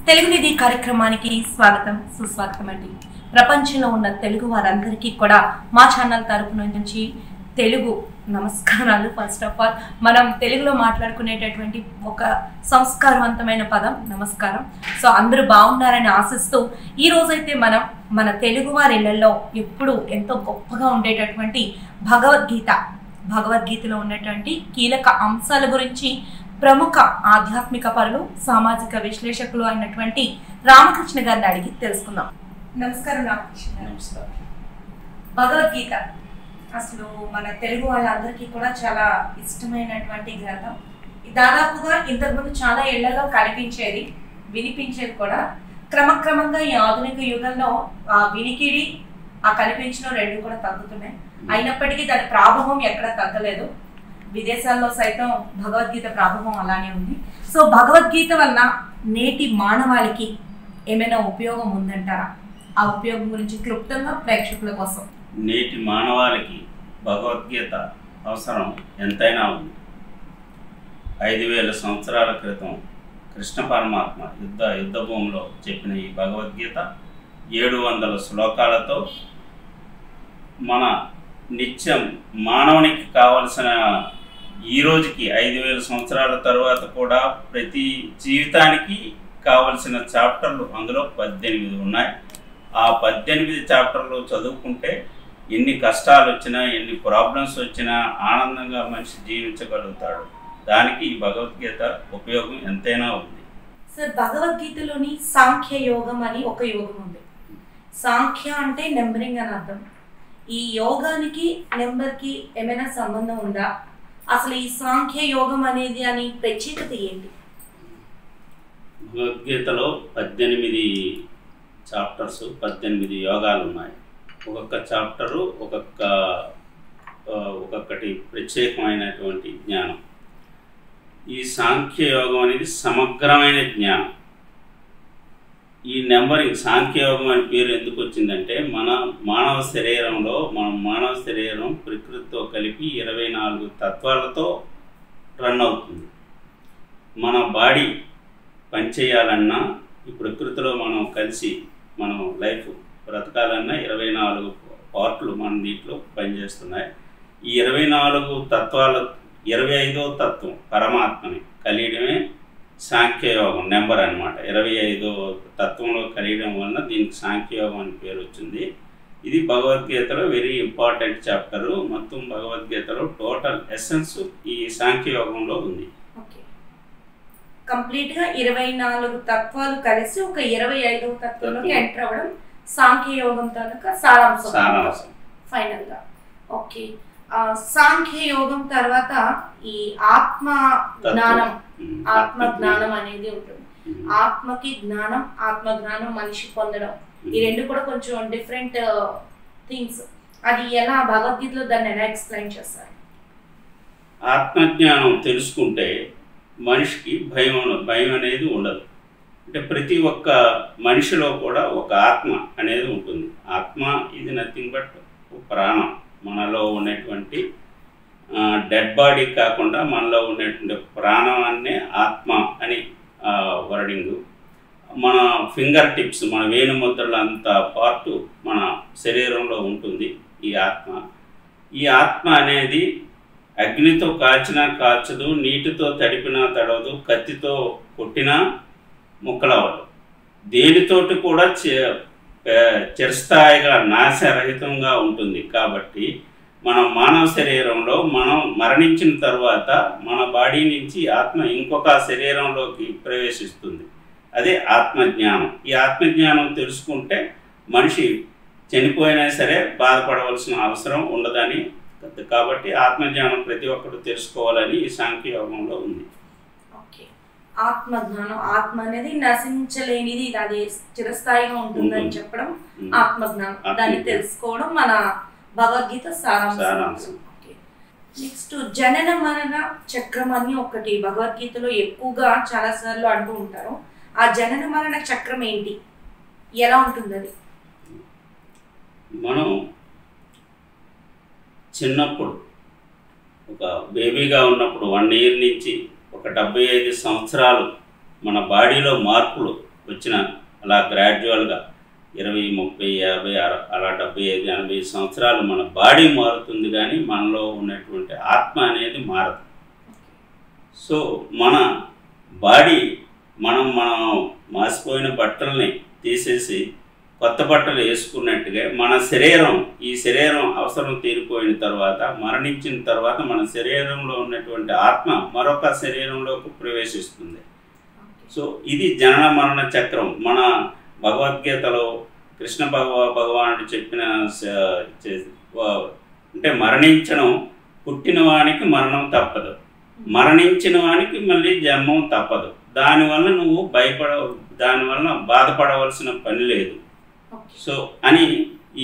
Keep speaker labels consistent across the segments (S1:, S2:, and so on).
S1: తెలుగు నిధి కార్యక్రమానికి స్వాగతం సుస్వాగతం అండి ప్రపంచంలో ఉన్న తెలుగు వారందరికీ కూడా మా ఛానల్ తరపు నుంచి తెలుగు నమస్కారాలు ఫస్ట్ ఆఫ్ ఆల్ మనం తెలుగులో మాట్లాడుకునేటటువంటి ఒక సంస్కారవంతమైన పదం నమస్కారం సో అందరూ బాగున్నారని ఆశిస్తూ ఈ రోజైతే మనం మన తెలుగు వారి ఇళ్లలో ఎప్పుడు ఎంతో గొప్పగా ఉండేటటువంటి భగవద్గీత భగవద్గీతలో ఉన్నటువంటి కీలక అంశాల గురించి ప్రముఖ ఆధ్యాత్మిక పరులు సామాజిక విశ్లేషకులు అయినటువంటి రామకృష్ణ గారిని అడిగి తెలుసుకుందాం నమస్కారం రామకృష్ణ గారు భగవద్గీత అసలు మన తెలుగు వాళ్ళందరికీ కూడా చాలా ఇష్టమైనటువంటి గ్రంథం దాదాపుగా ఇంతకుముందు చాలా ఇళ్లలో కనిపించేది వినిపించేది కూడా క్రమక్రమంగా ఈ ఆధునిక యుగంలో ఆ వినికిడి ఆ కనిపించడం రెండు కూడా తగ్గుతున్నాయి అయినప్పటికీ దాని ప్రాభవం ఎక్కడ తగ్గలేదు విదేశాల్లో సైతం భగవద్గీత ప్రాభవం అలానే ఉంది సో భగవద్గీత వల్ల నేటి మానవాళికి ఏమైనా ఉపయోగం ఉందంటారా ఆ ఉపయోగం గురించి క్లుప్తంగా ప్రేక్షకుల కోసం
S2: నేటి మానవాళికి భగవద్గీత అవసరం ఎంతైనా ఉంది ఐదు వేల సంవత్సరాల క్రితం కృష్ణ పరమాత్మ యుద్ధ యుద్ధ భూమిలో చెప్పిన ఈ భగవద్గీత ఏడు వందల శ్లోకాలతో మన నిత్యం మానవునికి కావలసిన ఈ రోజుకి ఐదు వేల సంవత్సరాల తర్వాత కూడా ప్రతి జీవితానికి కావలసిన చాప్టర్లు అందులో పద్దెనిమిది ఉన్నాయి ఆ పద్దెనిమిది చాప్టర్లు చదువుకుంటే ఎన్ని కష్టాలు వచ్చినా ఎన్ని ప్రాబ్లమ్స్ వచ్చినా ఆనందంగా మనిషి జీవించగలుగుతాడు దానికి ఈ భగవద్గీత ఉపయోగం ఎంతైనా ఉంది
S1: సార్ భగవద్గీతలోని సాంఖ్య యోగం అని ఒక యోగం ఉంది సాంఖ్య అంటే నెంబరింగ్ అని అర్థం ఈ యోగానికి నెంబర్కి ఏమైనా సంబంధం ఉందా అసలు ఈ సాంఖ్య యోగం అనేది అని ప్రత్యేకత ఏంటి
S2: భగవద్గీతలో పద్దెనిమిది చాప్టర్స్ పద్దెనిమిది యోగాలు ఉన్నాయి ఒక్కొక్క చాప్టరు ఒక్కొక్క ఆ, ఒక్కొక్కటి ప్రత్యేకమైనటువంటి జ్ఞానం ఈ సాంఖ్య యోగం అనేది సమగ్రమైన జ్ఞానం ఈ నెంబరింగ్ సాంఖ్య యోగం అనే పేరు ఎందుకు వచ్చిందంటే మన మానవ శరీరంలో మన మానవ శరీరం ప్రకృతితో కలిపి ఇరవై నాలుగు తత్వాలతో రన్ అవుతుంది మన బాడీ పనిచేయాలన్నా ఈ ప్రకృతిలో మనం కలిసి మనం లైఫ్ బ్రతకాలన్నా ఇరవై నాలుగు పార్ట్లు మన దీంట్లో పనిచేస్తున్నాయి ఈ ఇరవై నాలుగు తత్వాల ఇరవై ఐదో తత్వం పరమాత్మని కలియడమే సాంఖ్యయోగం నెంబర్ అన్నమాట ఇరవై ఐదో తత్వంలో కలియడం వలన దీనికి సాంఖ్యయోగం అని పేరు వచ్చింది ఇది భగవద్గీతలో వెరీ ఇంపార్టెంట్ చాప్టరు మొత్తం భగవద్గీతలో టోటల్ ఎసెన్స్ ఈ సాంఖ్యయోగంలో ఉంది
S1: ఓకే కంప్లీట్ గా ఇరవై నాలుగు తత్వాలు కలిసి ఒక ఇరవై ఐదవ తత్వంలోకి
S2: తత్వం.
S1: ఎంటర్ అవ్వడం సాంఖ్య యోగం తాలూకా సారాంశం
S2: సారాంశం
S1: ఫైనల్ గా ఓకే ఆ, సాంఖ్య యోగం తర్వాత ఈ ఆత్మ జ్ఞానం
S2: ఉమ్,
S1: ఆత్మ జ్ఞానం అనేది ఉంటుంది
S2: ఉమ్,
S1: ఆత్మకి జ్ఞానం ఆత్మ జ్ఞానం మనిషి పొందడం ఈ రెండు కూడా కొంచెం డిఫరెంట్ థింగ్స్ అది ఎలా భగవద్గీతలో దాన్ని ఎలా ఎక్స్ప్లెయిన్ చేస్తారు
S2: ఆత్మజ్ఞానం తెలుసుకుంటే మనిషికి భయం అన- భయం అనేది ఉండదు అంటే ప్రతి ఒక్క మనిషిలో కూడా ఒక ఆత్మ అనేది ఉంటుంది ఆత్మ ఇది నథింగ్ బట్ ప్రాణం మనలో ఉన్నటువంటి డెడ్ బాడీ కాకుండా మనలో ఉన్నటువంటి ప్రాణం అనే ఆత్మ అని వర్డింగ్ మన ఫింగర్ టిప్స్ మన వేణుముద్రల అంత పార్ట్ మన శరీరంలో ఉంటుంది ఈ ఆత్మ ఈ ఆత్మ అనేది అగ్నితో కాల్చినా కాల్చదు నీటితో తడిపినా తడవదు కత్తితో కొట్టినా ముక్కలవ్వదు దేనితోటి కూడా చి- పే- చిరస్థాయిగా నాశరహితంగా ఉంటుంది కాబట్టి మన మానవ శరీరంలో మనం మరణించిన తర్వాత మన బాడీ నుంచి ఆత్మ ఇంకొక శరీరంలోకి ప్రవేశిస్తుంది అదే ఆత్మజ్ఞానం ఈ ఆత్మజ్ఞానం తెలుసుకుంటే మనిషి చనిపోయినా సరే బాధపడవలసిన అవసరం ఉండదని కాబట్టి ఆత్మజ్ఞానం ప్రతి ఒక్కరు తెలుసుకోవాలని ఈ సాంఖ్యయోగంలో ఉంది
S1: ఓకే ఆత్మ జ్ఞానం ఆత్మ అనేది నశించలేనిది అది చిరస్థాయిగా ఉంటుందని
S2: ఉంటుంది.
S1: చెప్పడం
S2: ఉమ్.
S1: ఆత్మ జ్ఞానం
S2: ఆత్మ
S1: దాన్ని
S2: జ్ఞానం.
S1: తెలుసుకోవడం మన భగవద్గీత సారాంశం
S2: సారాంశం.
S1: ఓకే నెక్స్ట్ జనన మరణ చక్రం అని ఒకటి భగవద్గీతలో ఎక్కువగా చాలా సార్లు అంటూ ఉంటారు ఆ జనన మరణ చక్రం ఏంటి ఎలా ఉంటుంది అది
S2: మనం చిన్నప్పుడు ఒక బేబీగా ఉన్నప్పుడు వన్ ఇయర్ నుంచి ఒక డెబ్బై ఐదు సంవత్సరాలు మన బాడీలో మార్పులు వచ్చిన అలా గ్రాడ్యువల్గా ఇరవై ముప్పై యాభై అర- అలా డెబ్బై ఐదు ఎనభై సంవత్సరాలు మన బాడీ మారుతుంది కానీ మనలో ఉన్నటువంటి ఆత్మ అనేది మారదు సో మన బాడీ మనం మనం మాసిపోయిన బట్టల్ని తీసేసి కొత్త బట్టలు వేసుకున్నట్టుగా మన శరీరం ఈ శరీరం అవసరం తీరిపోయిన తర్వాత మరణించిన తర్వాత మన శరీరంలో ఉన్నటువంటి ఆత్మ మరొక శరీరంలోకి ప్రవేశిస్తుంది సో ఇది జనన మరణ చక్రం మన భగవద్గీతలో కృష్ణ భగవ భగవానుడు చెప్పిన స- చే- వా- అంటే మరణించడం పుట్టిన వానికి మరణం తప్పదు మరణించిన వానికి మళ్ళీ జన్మం తప్పదు దానివల్ల నువ్వు భయపడ దానివల్ల బాధపడవలసిన పని లేదు
S1: ఓకే
S2: సో అని ఈ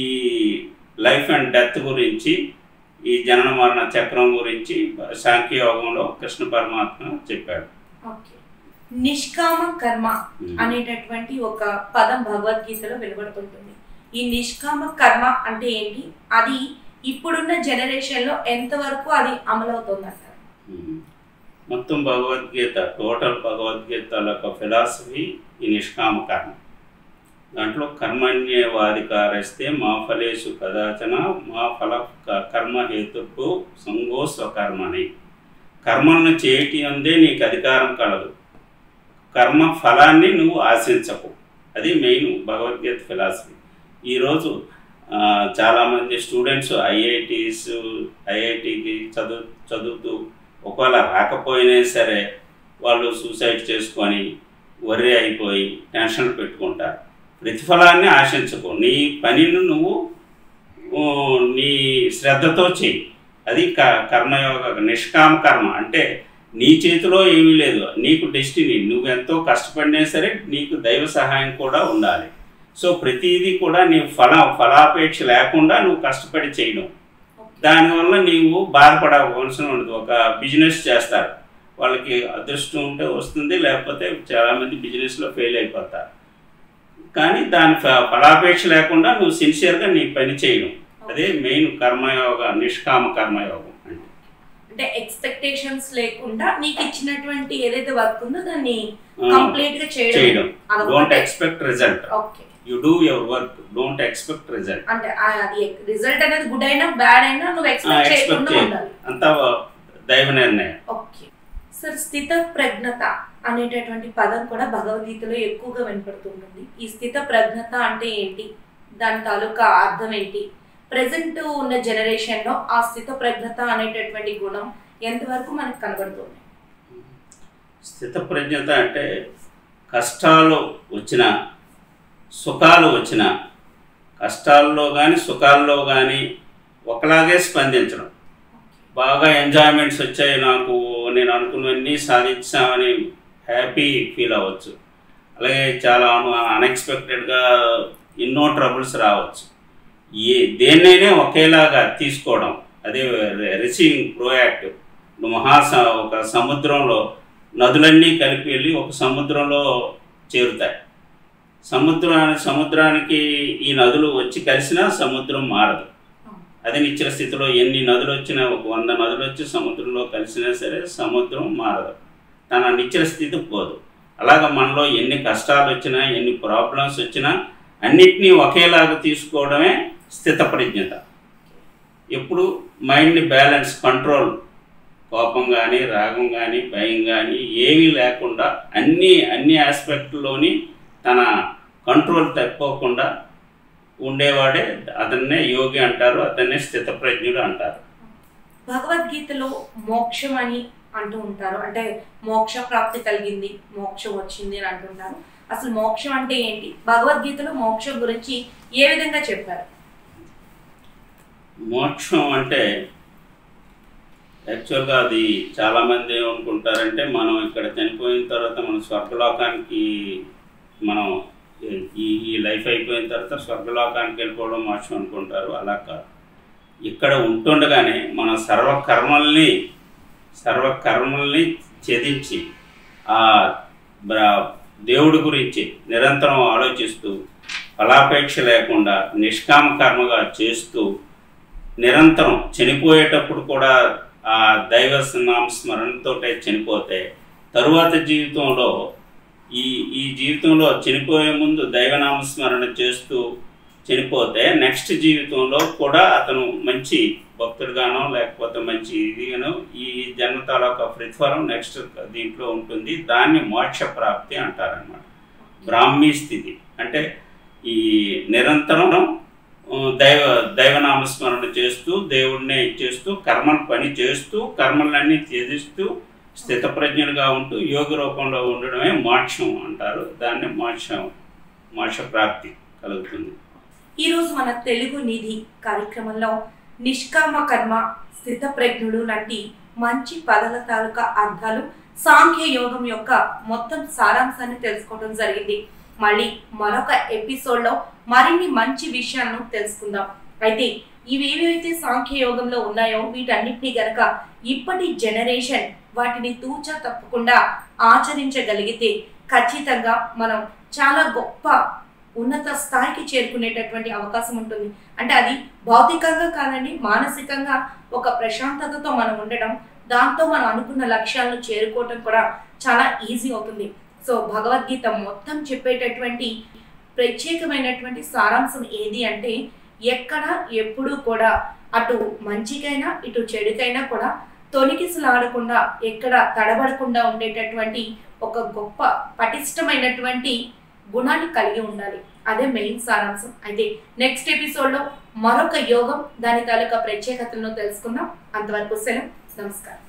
S2: లైఫ్ అండ్ డెత్ గురించి ఈ జనన మరణ చక్రం గురించి సాంఖ్యయోగంలో కృష్ణ పరమాత్మ చెప్పాడు
S1: ఓకే నిష్కామ కర్మ అనేటటువంటి ఒక పదం భగవద్గీతలో వెలువడుతుంటుంది ఈ నిష్కామ కర్మ అంటే ఏంటి అది ఇప్పుడున్న జనరేషన్ లో ఎంతవరకు అది అమలవుతుందంటారు
S2: ఉమ్. మొత్తం భగవద్గీత టోటల్ భగవద్గీత యొక్క ఫిలాసఫీ ఈ నిష్కామ కర్మ దాంట్లో కర్మణ్యవాధికారస్తే మా ఫలేషు కదాచన మా ఫల క- కర్మ హేతుకు సంగో స్వకర్మని కర్మలను చేయటి అందే నీకు అధికారం కలదు కర్మ ఫలాన్ని నువ్వు ఆశించకు అది మెయిన్ భగవద్గీత ఫిలాసఫీ ఈరోజు ఆ, చాలామంది స్టూడెంట్స్ ఐఐటీస్ ఐఐటికి చదువు చదువుతూ ఒకవేళ రాకపోయినా సరే వాళ్ళు సూసైడ్ చేసుకొని వర్రీ అయిపోయి టెన్షన్లు పెట్టుకుంటారు ప్రతిఫలాన్ని ఆశించకు నీ పనిని నువ్వు ఊ, నీ శ్రద్ధతో చెయ్యి అది క కర్మయోగ నిష్కామ కర్మ అంటే నీ చేతిలో ఏమీ లేదు నీకు డెస్టినీ నువ్వు ఎంతో కష్టపడినా సరే నీకు దైవ సహాయం కూడా ఉండాలి సో ప్రతిదీ కూడా నీ ఫల ఫలాపేక్ష లేకుండా నువ్వు కష్టపడి చేయడం దానివల్ల నీవు బాధపడవలసిన ఉండదు ఒక బిజినెస్ చేస్తారు వాళ్ళకి అదృష్టం ఉంటే వస్తుంది లేకపోతే చాలామంది బిజినెస్లో ఫెయిల్ అయిపోతారు కానీ దాని ఫ- ఫలాపేక్ష లేకుండా నువ్వు సిన్సియర్గా నీ పని చేయడం అదే మెయిన్ కర్మయోగ నిష్కామ కర్మయోగం అంటే
S1: అంటే ఎక్స్పెక్టేషన్స్ లేకుండా నీకు ఇచ్చినటువంటి ఏదైతే వర్క్ ఉందో దాన్ని
S2: ఆ,
S1: కంప్లీట్ గా చేయడం
S2: చేయడం డోంట్
S1: అదొకటే
S2: expect result
S1: okay
S2: you do your work don't expect result
S1: అంటే ఆ- అది రిజల్ట్ అనేది గుడ్ అయినా బ్యాడ్ అయినా నువ్వు ఎక్స్పెక్ట్
S2: ఎక్స్పెక్ట్
S1: చేయకుండా
S2: చేయాలి
S1: ఉండాలి
S2: అంతా దైవ నిర్ణయం
S1: ఓకే సార్ స్థిత ప్రజ్ఞత అనేటటువంటి పదం కూడా భగవద్గీతలో ఎక్కువగా వినపడుతుంటుంది ఈ స్థిత ప్రజ్ఞత అంటే ఏంటి దాని తాలూకా అర్థం ఏంటి ప్రజెంట్ ఉన్న జనరేషన్ లో ఆ స్థిత ప్రజ్ఞత అనేటటువంటి గుణం ఎంతవరకు మనకు కనబడుతుంది
S2: స్థితప్రజ్ఞత అంటే కష్టాలు వచ్చిన సుఖాలు వచ్చిన కష్టాల్లో కానీ సుఖాల్లో కానీ ఒకలాగే స్పందించడం బాగా ఎంజాయ్మెంట్స్ వచ్చాయి నాకు నేను అనుకున్నవన్నీ సాధించామని హ్యాపీ ఫీల్ అవ్వచ్చు అలాగే చాలా అన్ఎక్స్పెక్టెడ్గా ఎన్నో ట్రబుల్స్ రావచ్చు ఏ దేన్నైనా ఒకేలాగా తీసుకోవడం అదే రిసీవింగ్ ప్రోయాక్టివ్ నువ్వు మహా స- ఒక సముద్రంలో నదులన్నీ కలిపి వెళ్ళి ఒక సముద్రంలో చేరుతాయి సముద్రానికి సముద్రానికి ఈ నదులు వచ్చి కలిసినా సముద్రం మారదు అదే నిశ్చల స్థితిలో ఎన్ని నదులు వచ్చినా ఒక వంద నదులు వచ్చి సముద్రంలో కలిసినా సరే సముద్రం మారదు తన నిశ్చల స్థితి పోదు అలాగ మనలో ఎన్ని కష్టాలు వచ్చినా ఎన్ని ప్రాబ్లమ్స్ వచ్చినా అన్నిటినీ ఒకేలాగా తీసుకోవడమే స్థితప్రజ్ఞత ఎప్పుడు మైండ్ని బ్యాలెన్స్ కంట్రోల్ కోపం కానీ రాగం కానీ భయం కానీ ఏమీ లేకుండా అన్ని అన్ని ఆస్పెక్ట్లోని తన కంట్రోల్ తప్పుకోకుండా ఉండేవాడే అతన్నే యోగి అంటారు అతన్నే స్థితప్రజ్ఞుడు అంటారు
S1: భగవద్గీతలో మోక్షం అని అంటూ ఉంటారు అంటే మోక్ష ప్రాప్తి కలిగింది మోక్షం వచ్చింది అని అంటుంటారు అసలు మోక్షం అంటే ఏంటి భగవద్గీతలో మోక్షం గురించి ఏ విధంగా చెప్పారు
S2: మోక్షం అంటే యాక్చువల్గా అది చాలామంది ఏమనుకుంటారంటే మనం ఇక్కడ చనిపోయిన తర్వాత మనం స్వర్గలోకానికి మనం ఈ ఈ లైఫ్ అయిపోయిన తర్వాత స్వర్గలోకానికి వెళ్ళిపోవడం మోక్షం అనుకుంటారు అలా కాదు ఇక్కడ ఉంటుండగానే మన సర్వకర్మల్ని సర్వకర్మల్ని ఛేదించి ఆ బ్ర- దేవుడి గురించి నిరంతరం ఆలోచిస్తూ ఫలాపేక్ష లేకుండా నిష్కామ కర్మగా చేస్తూ నిరంతరం చనిపోయేటప్పుడు కూడా ఆ దైవ నామ స్మరణతోటే చనిపోతే తరువాత జీవితంలో ఈ ఈ జీవితంలో చనిపోయే ముందు దైవనామస్మరణ చేస్తూ చనిపోతే నెక్స్ట్ జీవితంలో కూడా అతను మంచి భక్తుడుగానో లేకపోతే మంచి ఇదిగానో ఈ జన్మ తాలూకా ప్రతిఫలం నెక్స్ట్ దీంట్లో ఉంటుంది దాన్ని మోక్ష ప్రాప్తి అంటారనమాట బ్రాహ్మీ స్థితి అంటే ఈ నిరంతరం ఆ, దైవ దైవనామస్మరణ చేస్తూ దేవుడినే చేస్తూ కర్మలు పని చేస్తూ కర్మలన్నీ త్యజిస్తూ స్థితప్రజ్ఞులుగా ఉంటూ యోగ రూపంలో ఉండడమే మోక్షం అంటారు దాన్ని మోక్షం మోక్ష ప్రాప్తి కలుగుతుంది
S1: ఈరోజు మన తెలుగు నిధి కార్యక్రమంలో నిష్కామ కర్మ స్థితప్రజ్ఞుడు లాంటి మంచి పదాల తాలూకా అర్థాలు సాంఖ్య యోగం యొక్క మొత్తం సారాంశాన్ని తెలుసుకోవడం జరిగింది మళ్ళీ మరొక ఎపిసోడ్లో మరిన్ని మంచి విషయాలను తెలుసుకుందాం అయితే ఇవేవైతే సాంఖ్య యోగంలో ఉన్నాయో వీటన్నిటిని గనక ఇప్పటి జనరేషన్ వాటిని తూచా తప్పకుండా ఆచరించగలిగితే ఖచ్చితంగా మనం చాలా గొప్ప ఉన్నత స్థాయికి చేరుకునేటటువంటి అవకాశం ఉంటుంది అంటే అది భౌతికంగా కాదండి మానసికంగా ఒక ప్రశాంతతతో మనం ఉండడం దాంతో మనం అనుకున్న లక్ష్యాలను చేరుకోవటం కూడా చాలా ఈజీ అవుతుంది సో భగవద్గీత మొత్తం చెప్పేటటువంటి ప్రత్యేకమైనటువంటి సారాంశం ఏది అంటే ఎక్కడ ఎప్పుడు కూడా అటు మంచికైనా ఇటు చెడుకైనా కూడా తొలగిసలాడకుండా ఎక్కడ తడబడకుండా ఉండేటటువంటి ఒక గొప్ప పటిష్టమైనటువంటి గుణాన్ని కలిగి ఉండాలి అదే మెయిన్ సారాంశం అయితే నెక్స్ట్ ఎపిసోడ్లో మరొక యోగం దాని తాలూకా ప్రత్యేకతలను తెలుసుకుందాం అంతవరకు సెలవు నమస్కారం